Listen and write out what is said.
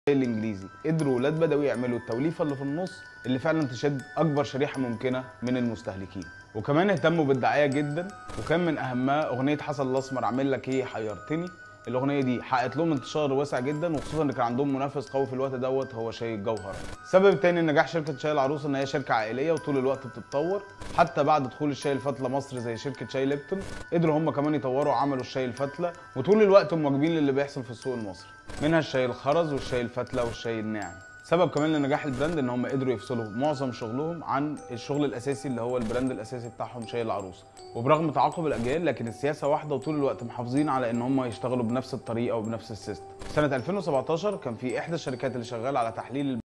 الانجليزي قدروا ولاد بدوي يعملوا التوليفه اللي في النص اللي فعلا تشد اكبر شريحه ممكنه من المستهلكين وكمان اهتموا بالدعايه جدا وكان من اهمها اغنيه حسن الاسمر عامل لك ايه حيرتني الاغنيه دي حققت لهم انتشار واسع جدا وخصوصا ان كان عندهم منافس قوي في الوقت دوت هو شاي الجوهر السبب التاني لنجاح شركه شاي العروسه ان هي شركه عائليه وطول الوقت بتتطور حتى بعد دخول الشاي الفتله مصر زي شركه شاي ليبتون قدروا هم كمان يطوروا وعملوا الشاي الفتله وطول الوقت مواكبين للي بيحصل في السوق المصري منها الشاي الخرز والشاي الفتله والشاي الناعم سبب كمان لنجاح البراند ان هم قدروا يفصلوا معظم شغلهم عن الشغل الاساسي اللي هو البراند الاساسي بتاعهم شاي العروسه وبرغم تعاقب الاجيال لكن السياسه واحده وطول الوقت محافظين على ان هم يشتغلوا بنفس الطريقه وبنفس السيستم سنه 2017 كان في احدى الشركات اللي شغاله على تحليل